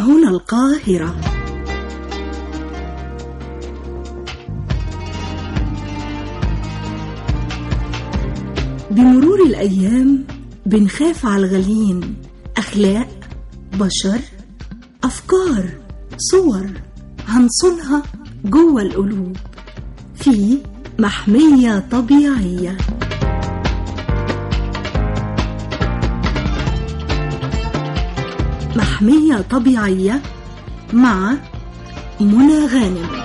هنا القاهرة بمرور الأيام بنخاف على الغاليين أخلاق بشر أفكار صور هنصونها جوه القلوب في محمية طبيعية محمية طبيعية مع منى غانم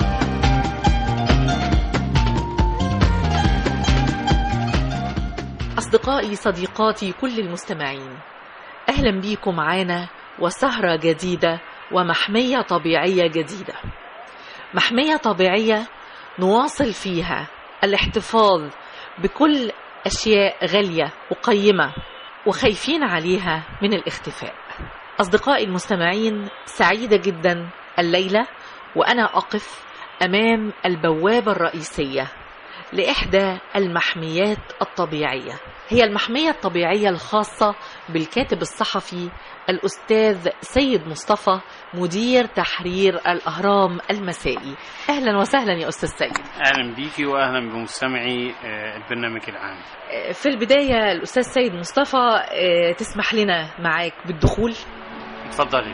أصدقائي صديقاتي كل المستمعين أهلا بيكم معانا وسهرة جديدة ومحمية طبيعية جديدة محمية طبيعية نواصل فيها الاحتفاظ بكل أشياء غالية وقيمة وخايفين عليها من الاختفاء أصدقائي المستمعين سعيدة جدا الليلة وأنا أقف أمام البوابة الرئيسية لإحدى المحميات الطبيعية هي المحمية الطبيعية الخاصة بالكاتب الصحفي الأستاذ سيد مصطفى مدير تحرير الأهرام المسائي أهلا وسهلا يا أستاذ سيد اهلا بيكي واهلا بمستمعي آه، البرنامج العام في البداية الأستاذ سيد مصطفى آه، تسمح لنا معاك بالدخول اتفضلي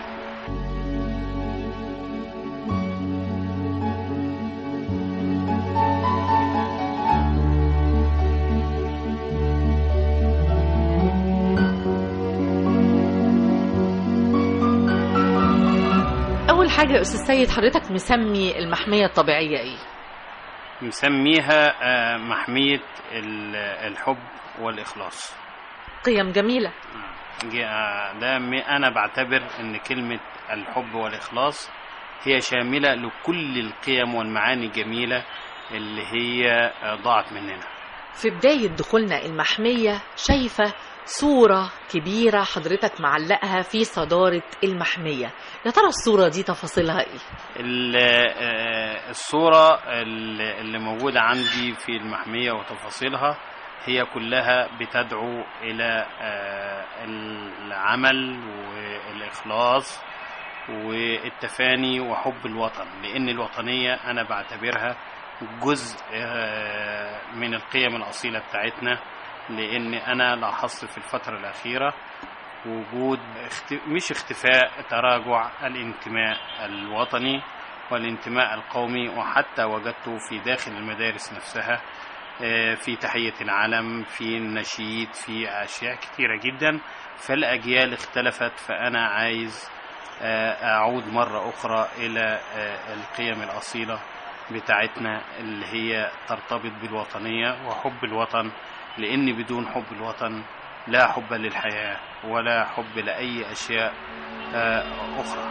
أول حاجة يا أستاذ سيد حضرتك مسمي المحمية الطبيعية إيه؟ مسميها آه، محمية ال- الحب والإخلاص قيم جميلة جي- آه، ده م- أنا بعتبر إن كلمة الحب والإخلاص هي شاملة لكل القيم والمعاني الجميلة اللي هي آه، ضاعت مننا في بداية دخولنا المحمية شايفة صورة كبيرة حضرتك معلقها في صدارة المحمية يا ترى الصورة دي تفاصيلها ايه؟ ال- آه، الصورة ال- اللي موجودة عندي في المحمية وتفاصيلها هي كلها بتدعو إلى آه، العمل والإخلاص والتفاني وحب الوطن لأن الوطنية أنا بعتبرها جزء آه، من القيم الأصيلة بتاعتنا لأن أنا لاحظت في الفترة الأخيرة وجود اخت... مش اختفاء تراجع الانتماء الوطني والانتماء القومي وحتى وجدته في داخل المدارس نفسها آه، في تحية العلم في النشيد في أشياء كتيرة جدا فالأجيال اختلفت فأنا عايز آه، أعود مرة أخرى إلى آه، القيم الأصيلة بتاعتنا اللي هي ترتبط بالوطنية وحب الوطن لأن بدون حب الوطن لا حب للحياة ولا حب لأي أشياء آه، أخرى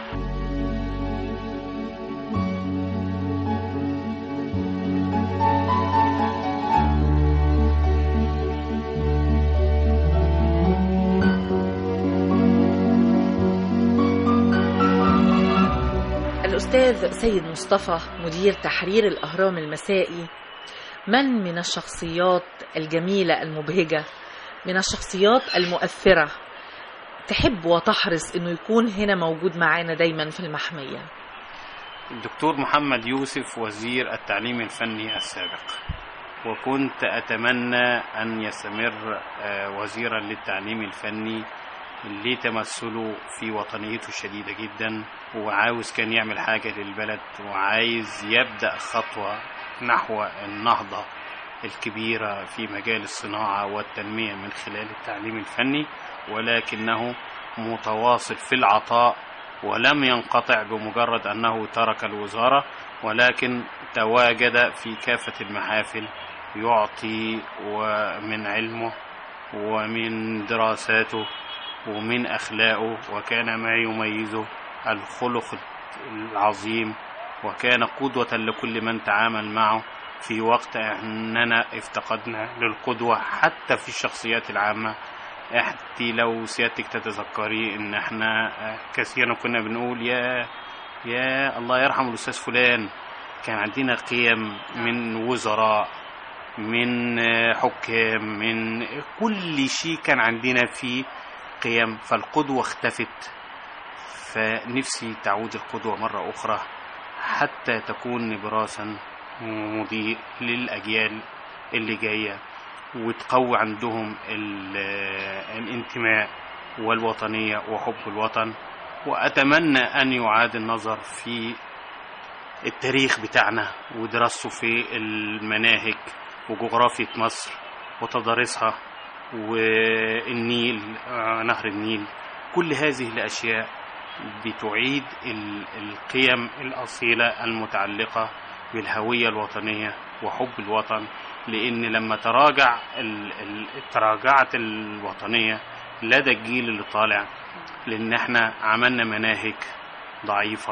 الأستاذ سيد مصطفى مدير تحرير الأهرام المسائي من من الشخصيات الجميلة المبهجة من الشخصيات المؤثرة تحب وتحرص انه يكون هنا موجود معانا دايما في المحمية الدكتور محمد يوسف وزير التعليم الفني السابق وكنت أتمنى أن يستمر آه، وزيرا للتعليم الفني لتمثله في وطنيته الشديدة جدا وعاوز كان يعمل حاجة للبلد وعايز يبدأ خطوة نحو النهضة الكبيرة في مجال الصناعة والتنمية من خلال التعليم الفني ولكنه متواصل في العطاء ولم ينقطع بمجرد أنه ترك الوزارة ولكن تواجد في كافة المحافل يعطي ومن علمه ومن دراساته ومن أخلاقه وكان ما يميزه الخلق العظيم وكان قدوة لكل من تعامل معه في وقت أننا افتقدنا للقدوة حتى في الشخصيات العامة احتي لو سيادتك تتذكري ان احنا آه، كثيرا كنا بنقول يا يا الله يرحم الاستاذ فلان كان عندنا قيم من وزراء من آه، حكام من كل شيء كان عندنا فيه قيم فالقدوة اختفت فنفسي تعود القدوة مرة أخرى حتى تكون نبراسا مضيء للأجيال اللي جاية وتقوي عندهم ال- الانتماء والوطنية وحب الوطن وأتمنى أن يعاد النظر في التاريخ بتاعنا ودراسته في المناهج وجغرافية مصر وتضاريسها والنيل آه، نهر النيل كل هذه الأشياء بتعيد ال- القيم الأصيلة المتعلقة بالهوية الوطنية وحب الوطن لأن لما تراجع ال- ال- تراجعت الوطنية لدى الجيل اللي طالع لأن احنا عملنا مناهج ضعيفة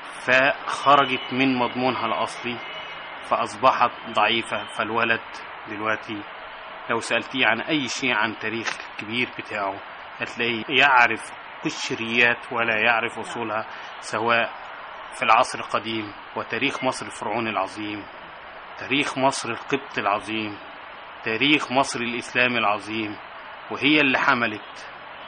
فخرجت من مضمونها الأصلي فأصبحت ضعيفة فالولد دلوقتي لو سألتيه عن أي شيء عن تاريخ الكبير بتاعه هتلاقيه يعرف قشريات ولا يعرف أصولها سواء في العصر القديم وتاريخ مصر الفرعوني العظيم تاريخ مصر القبط العظيم تاريخ مصر الإسلامي العظيم وهي اللي حملت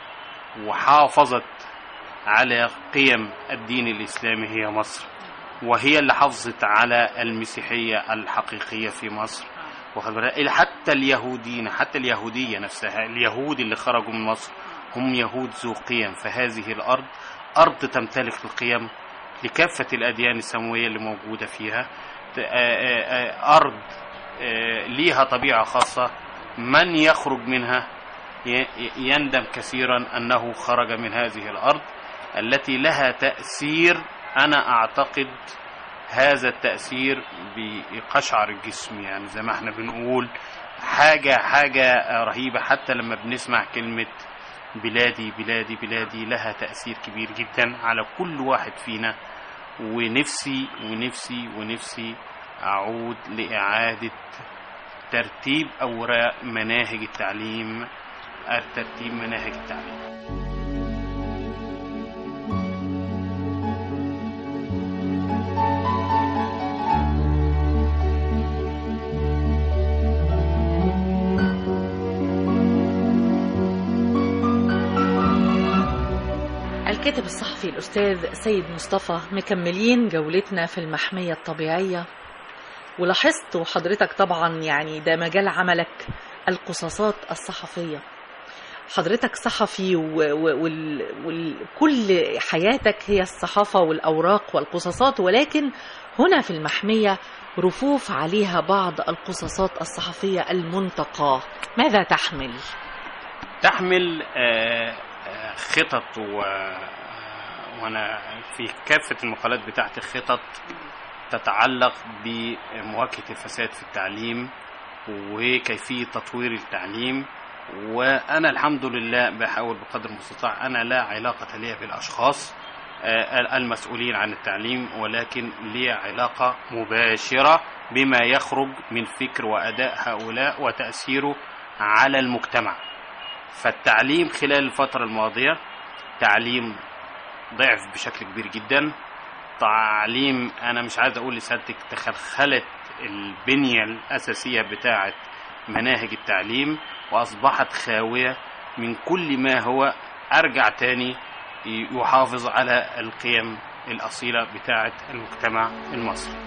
وحافظت على قيم الدين الإسلامي هي مصر وهي اللي حافظت على المسيحية الحقيقية في مصر واخد بالك؟ حتى اليهودين حتى اليهودية نفسها اليهود اللي خرجوا من مصر هم يهود ذو قيم فهذه الأرض أرض تمتلك القيم لكافة الأديان السماوية اللي موجودة فيها ت- آه، آه، آه، أرض آه، ليها طبيعة خاصة من يخرج منها ي- يندم كثيرا أنه خرج من هذه الأرض التي لها تأثير أنا أعتقد هذا التأثير بقشعر الجسم يعني زي ما احنا بنقول حاجة حاجة رهيبة حتى لما بنسمع كلمة بلادي بلادي بلادي لها تأثير كبير جدا على كل واحد فينا ونفسي ونفسي ونفسي أعود لإعادة ترتيب أوراق مناهج التعليم ترتيب مناهج التعليم الكاتب الصحفي الأستاذ سيد مصطفى مكملين جولتنا في المحمية الطبيعية ولاحظت وحضرتك طبعا يعني ده مجال عملك القصاصات الصحفية حضرتك صحفي وكل حياتك هي الصحافة والأوراق والقصاصات ولكن هنا في المحمية رفوف عليها بعض القصاصات الصحفية المنتقاة ماذا تحمل؟ تحمل آه، آه، خطط و... وانا في كافة المقالات بتاعتي خطط تتعلق بمواجهة الفساد في التعليم وكيفية تطوير التعليم وأنا الحمد لله بحاول بقدر المستطاع أنا لا علاقة لي بالأشخاص آه، المسؤولين عن التعليم ولكن لي علاقة مباشرة بما يخرج من فكر وأداء هؤلاء وتأثيره على المجتمع فالتعليم خلال الفترة الماضية تعليم ضعف بشكل كبير جدا تعليم أنا مش عايز أقول لسيادتك تخلخلت البنية الأساسية بتاعة مناهج التعليم وأصبحت خاوية من كل ما هو أرجع تاني يحافظ على القيم الأصيلة بتاعة المجتمع المصري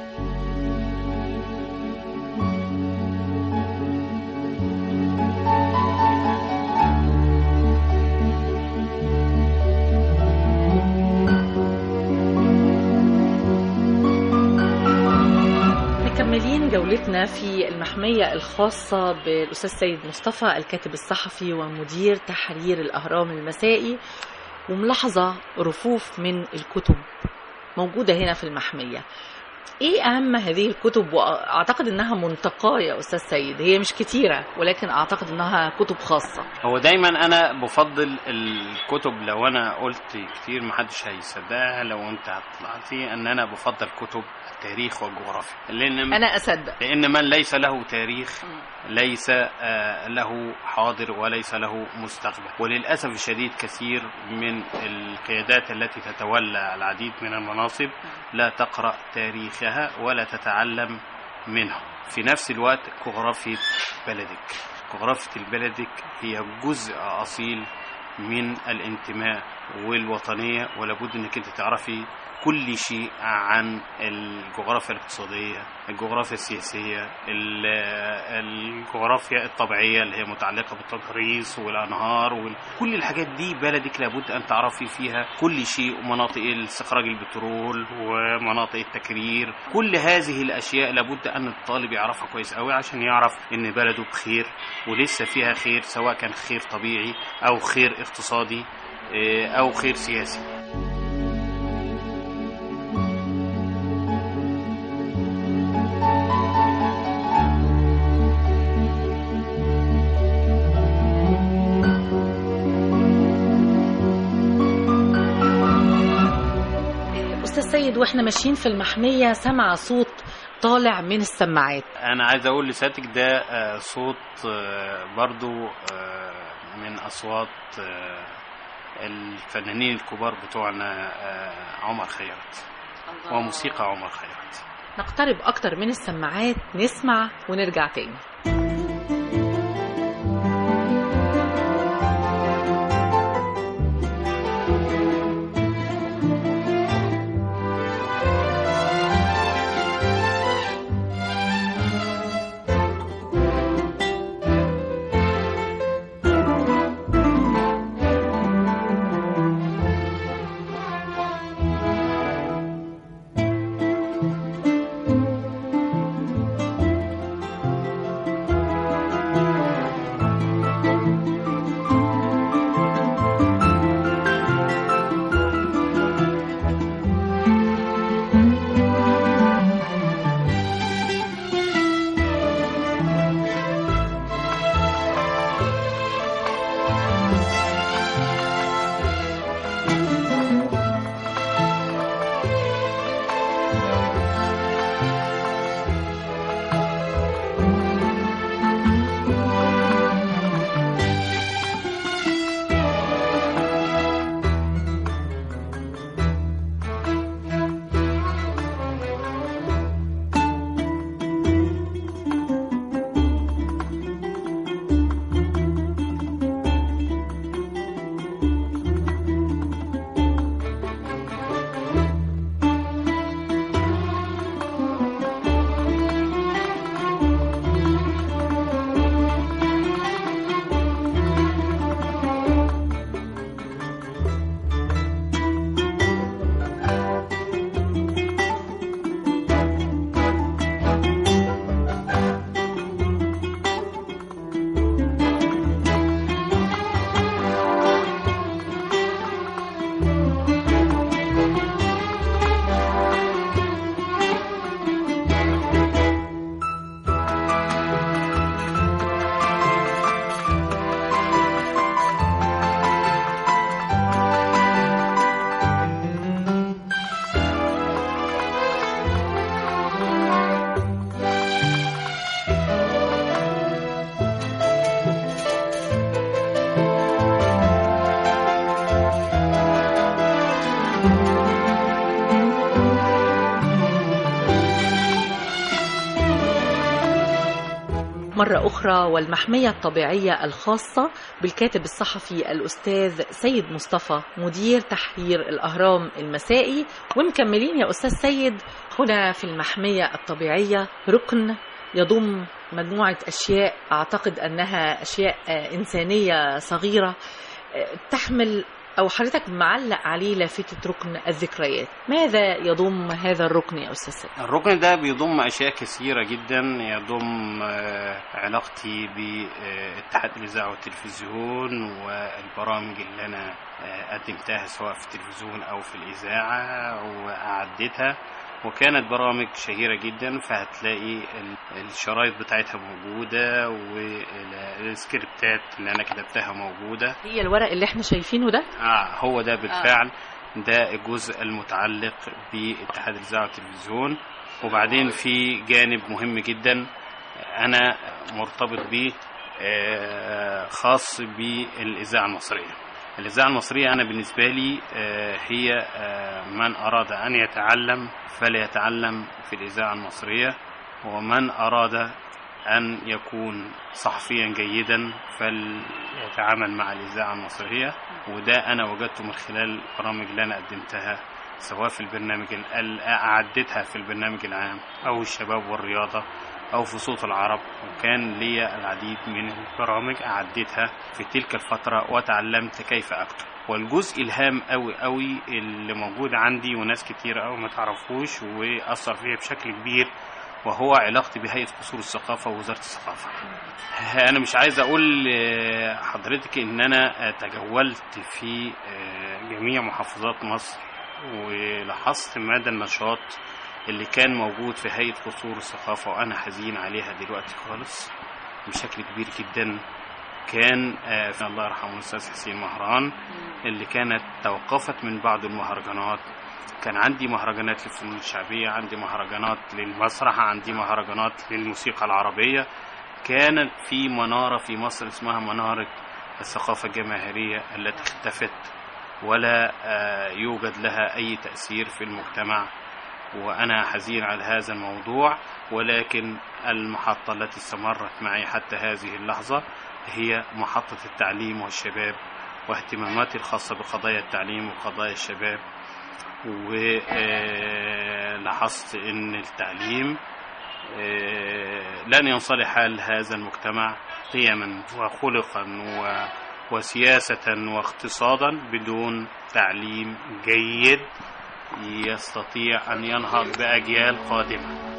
مكملين جولتنا في المحمية الخاصة بالأستاذ سيد مصطفى الكاتب الصحفي ومدير تحرير الأهرام المسائي وملاحظة رفوف من الكتب موجودة هنا في المحمية ايه اهم هذه الكتب واعتقد انها منتقاه يا استاذ سيد هي مش كتيره ولكن اعتقد انها كتب خاصه هو دايما انا بفضل الكتب لو انا قلت كتير محدش هيصدقها لو انت طلعتي ان انا بفضل كتب التاريخ والجغرافيا لان انا اصدق لان من ليس له تاريخ ليس آه، له حاضر وليس له مستقبل وللاسف الشديد كثير من القيادات التي تتولى العديد من المناصب لا تقرا تاريخها ولا تتعلم منه في نفس الوقت جغرافية بلدك جغرافية بلدك هي جزء أصيل من الانتماء والوطنية ولابد انك انت تعرفي كل شيء عن الجغرافيا الاقتصادية الجغرافيا السياسية ال- الجغرافيا الطبيعية اللي هي متعلقة بالتضاريس والأنهار وكل الحاجات دي بلدك لابد أن تعرفي فيها كل شيء ومناطق استخراج البترول ومناطق التكرير كل هذه الأشياء لابد أن الطالب يعرفها كويس قوي عشان يعرف إن بلده بخير ولسه فيها خير سواء كان خير طبيعي أو خير اقتصادي إيه، أو خير سياسي أستاذ سيد وإحنا ماشيين في المحمية سمع صوت طالع من السماعات انا عايز اقول لسيادتك ده آه، صوت آه، برضو آه، من اصوات آه، الفنانين الكبار بتوعنا آه، عمر خيرت وموسيقى عمر خيرت نقترب أكتر من السماعات نسمع ونرجع تاني مرة أخرى والمحمية الطبيعية الخاصة بالكاتب الصحفي الأستاذ سيد مصطفى مدير تحرير الأهرام المسائي ومكملين يا أستاذ سيد هنا في المحمية الطبيعية ركن يضم مجموعة أشياء أعتقد أنها أشياء آه، إنسانية صغيرة آه، تحمل أو حضرتك معلق عليه لافتة ركن الذكريات ماذا يضم هذا الركن يا أستاذ سيد؟ الركن ده بيضم أشياء كثيرة جدا يضم آه، علاقتي باتحاد الإذاعة والتلفزيون والبرامج اللي أنا آه، قدمتها سواء في التلفزيون أو في الإذاعة وأعدتها وكانت برامج شهيرة جدا فهتلاقي ال- الشرايط بتاعتها موجودة والسكريبتات اللي أنا كتبتها موجودة هي الورق اللي احنا شايفينه ده آه هو ده بالفعل ده الجزء المتعلق باتحاد الإذاعة والتلفزيون وبعدين في جانب مهم جدا أنا مرتبط بيه آه، خاص بالإذاعة المصرية الإذاعة المصرية أنا بالنسبة لي آه، هي آه، من أراد أن يتعلم فليتعلم في الإذاعة المصرية ومن أراد أن يكون صحفيا جيدا فليتعامل مع الإذاعة المصرية وده أنا وجدته من خلال البرامج اللي أنا قدمتها سواء في البرنامج ال- أعدتها في البرنامج العام أو الشباب والرياضة أو في صوت العرب وكان لي العديد من البرامج أعدتها في تلك الفترة وتعلمت كيف أكتب والجزء الهام قوي قوي اللي موجود عندي وناس كتير قوي ما تعرفوش وأثر فيا بشكل كبير وهو علاقتي بهيئة قصور الثقافة ووزارة الثقافة أنا مش عايز أقول لحضرتك إن أنا تجولت في جميع محافظات مصر ولاحظت مدى النشاط اللي كان موجود في هيئة قصور الثقافة وأنا حزين عليها دلوقتي خالص بشكل كبير جدا كان آه، في الله يرحمه الأستاذ حسين مهران اللي كانت توقفت من بعض المهرجانات كان عندي مهرجانات للفنون الشعبية عندي مهرجانات للمسرح عندي مهرجانات للموسيقى العربية كان في منارة في مصر اسمها منارة الثقافة الجماهيرية التي اختفت ولا آه، يوجد لها أي تأثير في المجتمع وأنا حزين على هذا الموضوع ولكن المحطة التي استمرت معي حتى هذه اللحظة هي محطة التعليم والشباب واهتماماتي الخاصة بقضايا التعليم وقضايا الشباب ولاحظت أن التعليم آه، لن ينصلح حال هذا المجتمع قيما وخلقا و- وسياسة واقتصادا بدون تعليم جيد يستطيع أن ينهض بأجيال قادمة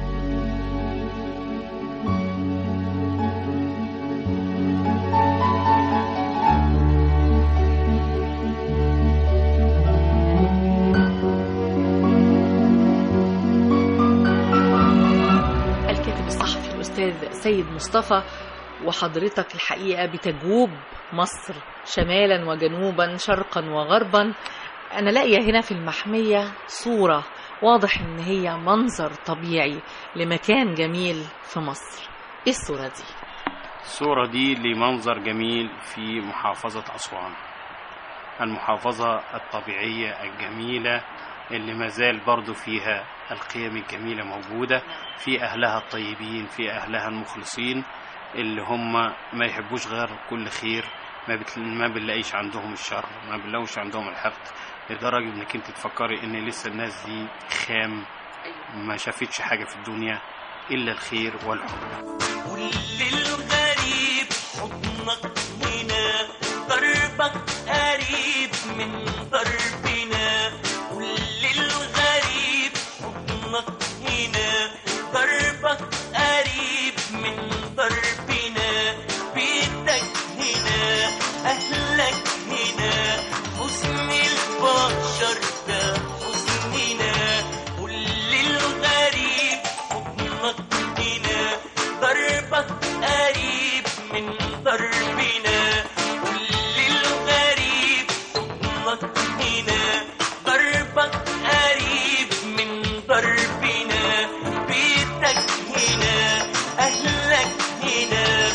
الكاتب الصحفي الأستاذ سيد مصطفى وحضرتك الحقيقة بتجوب مصر شمالا وجنوبا شرقا وغربا أنا لاقية هنا في المحمية صورة واضح إن هي منظر طبيعي لمكان جميل في مصر إيه الصورة دي؟ الصورة دي لمنظر جميل في محافظة أسوان المحافظة الطبيعية الجميلة اللي مازال برضو فيها القيم الجميلة موجودة في أهلها الطيبين في أهلها المخلصين اللي هم ما يحبوش غير كل خير ما, بتل... ما بنلاقيش عندهم الشر ما بنلاقوش عندهم الحقد لدرجة انك انت تفكري ان لسه الناس دي خام ما شافتش حاجة في الدنيا إلا الخير والحب قول للغريب حضنك هنا ضربك قريب من ضربنا قول للغريب حضنك هنا ضربك قريب من ضربنا بيتك هنا أهلك هنا حزن البشر ده حزننا قول للغريب حضنك هنا ضربك قريب من ضربنا قول للغريب حضنك هنا ضربك قريب من ضربنا بيتك هنا أهلك هنا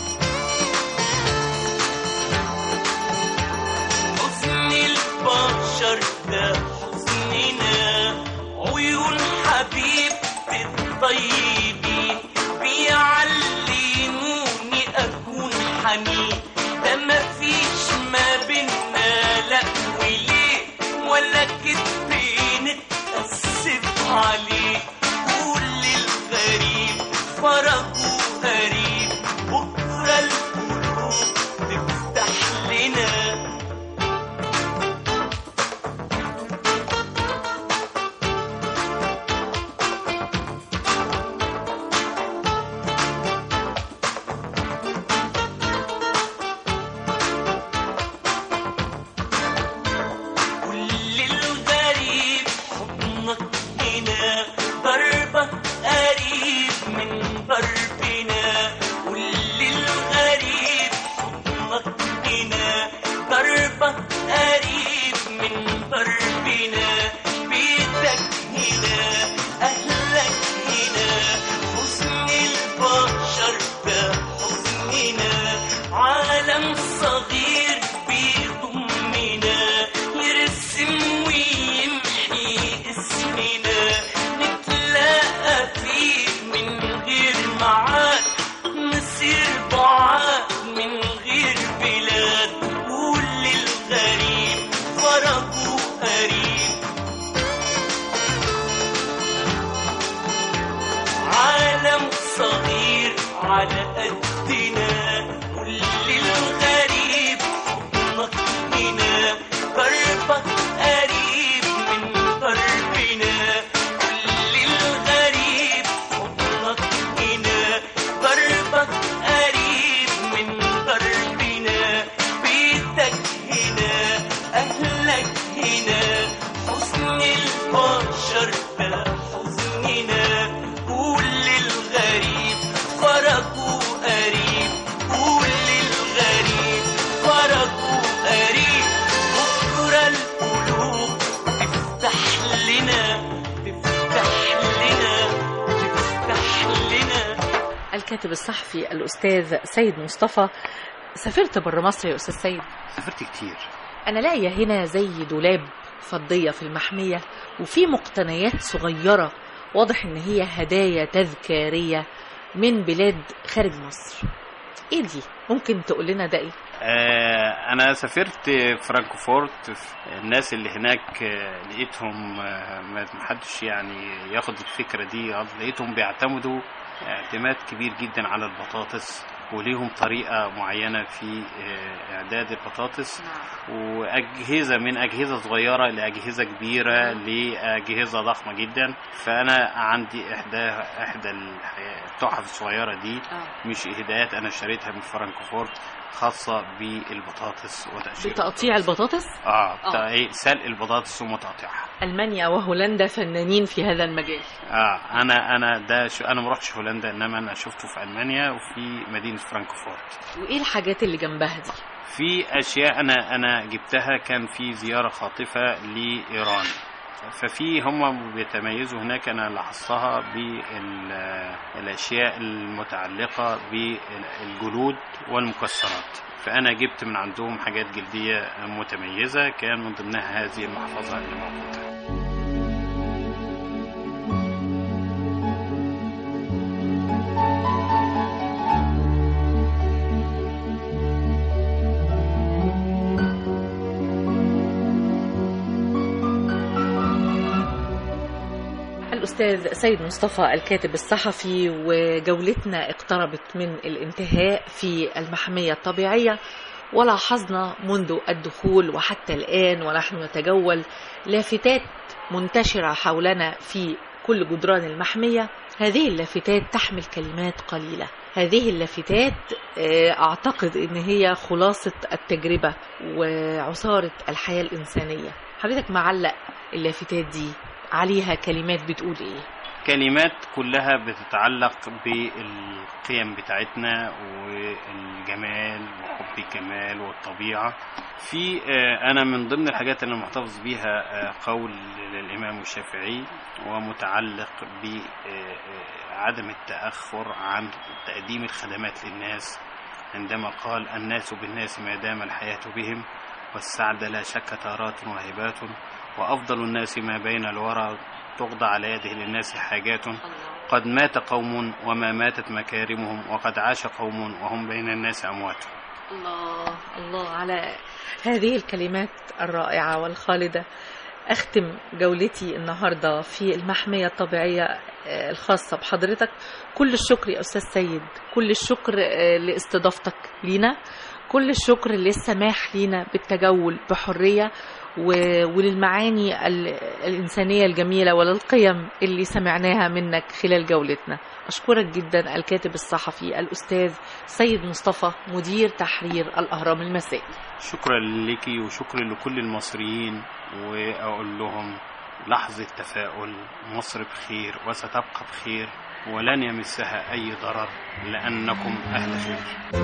حزن البشر ده حزننا عيون حبيبتي الطيبين بيعلموني أكون حنين ده مفيش ما بينا لا وليه ولا كدبين اتأسف عليه قول للغريب فرجه غريب بكرة القلوب تفتح لنا قول للغريب على قدنا كل الغريب حضنك هنا قربك قريب من قربنا كل الغريب حضنك هنا قربك قريب من قربنا بيتك هنا أهلك هنا حسن البشر ده حزننا كل الغريب فرجه قريب كل الغريب فرجه قريب بكرة القلوب تفتح لنا تفتح لنا تفتح لنا الكاتب الصحفي الأستاذ سيد مصطفى سافرت بره مصر يا أستاذ سيد سافرت كتير أنا لاقية هنا زي دولاب فضية في المحمية وفي مقتنيات صغيرة واضح إن هي هدايا تذكارية من بلاد خارج مصر إيه دي؟ ممكن تقول لنا ده إيه؟ آه، انا سافرت فرانكفورت الناس اللي هناك آه، لقيتهم آه، ما حدش يعني ياخد الفكره دي غلط. لقيتهم بيعتمدوا اعتماد كبير جدا على البطاطس وليهم طريقه معينه في آه، اعداد البطاطس واجهزه من اجهزه صغيره لاجهزه كبيره لاجهزه ضخمه جدا فانا عندي احدى احدى الح- التحف الصغيره دي مش هدايات انا اشتريتها من فرانكفورت خاصه بالبطاطس وتقشير بتقطيع البطاطس اه آه. بتاع ايه سلق البطاطس ومتقطعها ألمانيا وهولندا فنانين في هذا المجال اه انا انا ده شو انا ما رحتش هولندا انما انا شفته في المانيا وفي مدينه فرانكفورت وإيه الحاجات اللي جنبها دي؟ في اشياء انا انا جبتها كان في زياره خاطفه لايران ففي هم بيتميزوا هناك انا لاحظتها بالاشياء المتعلقه بالجلود والمكسرات فانا جبت من عندهم حاجات جلديه متميزه كان من ضمنها هذه المحفظه اللي موجوده الأستاذ سيد مصطفى الكاتب الصحفي وجولتنا اقتربت من الانتهاء في المحمية الطبيعية ولاحظنا منذ الدخول وحتى الآن ونحن نتجول لافتات منتشرة حولنا في كل جدران المحمية هذه اللافتات تحمل كلمات قليلة هذه اللافتات آه، أعتقد أن هي خلاصة التجربة وعصارة الحياة الإنسانية حضرتك معلق اللافتات دي عليها كلمات بتقول ايه كلمات كلها بتتعلق بالقيم بتاعتنا والجمال وحب الجمال والطبيعة في آه، أنا من ضمن الحاجات اللي محتفظ بيها آه، قول للإمام الشافعي ومتعلق بعدم التأخر عن تقديم الخدمات للناس عندما قال الناس بالناس ما دام الحياة بهم والسعد لا شك تارات وهبات وأفضل الناس ما بين الورى تقضى على يده للناس حاجات قد مات قوم وما ماتت مكارمهم وقد عاش قوم وهم بين الناس أموات الله الله على هذه الكلمات الرائعة والخالدة أختم جولتي النهاردة في المحمية الطبيعية آه، الخاصة بحضرتك كل الشكر يا أستاذ سيد كل الشكر آه، لاستضافتك لينا كل الشكر للسماح لينا بالتجول بحرية و- وللمعاني ال- الإنسانية الجميلة وللقيم اللي سمعناها منك خلال جولتنا أشكرك جدا الكاتب الصحفي الأستاذ سيد مصطفى مدير تحرير الأهرام المسائي شكرا لك وشكرا لكل المصريين وأقول لهم لحظة تفاؤل مصر بخير وستبقى بخير ولن يمسها أي ضرر لأنكم أهل خير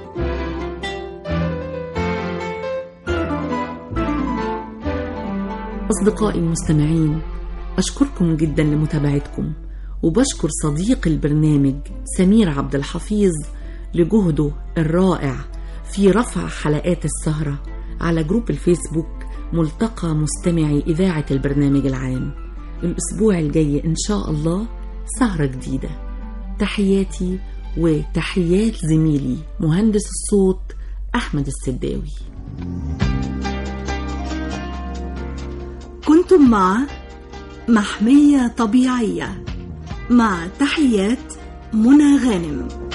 أصدقائي المستمعين أشكركم جدا لمتابعتكم وبشكر صديق البرنامج سمير عبد الحفيظ لجهده الرائع في رفع حلقات السهرة على جروب الفيسبوك ملتقى مستمعي إذاعة البرنامج العام الأسبوع الجاي إن شاء الله سهرة جديدة تحياتي وتحيات زميلي مهندس الصوت أحمد السداوي كنتم مع محمية طبيعية مع تحيات منى غانم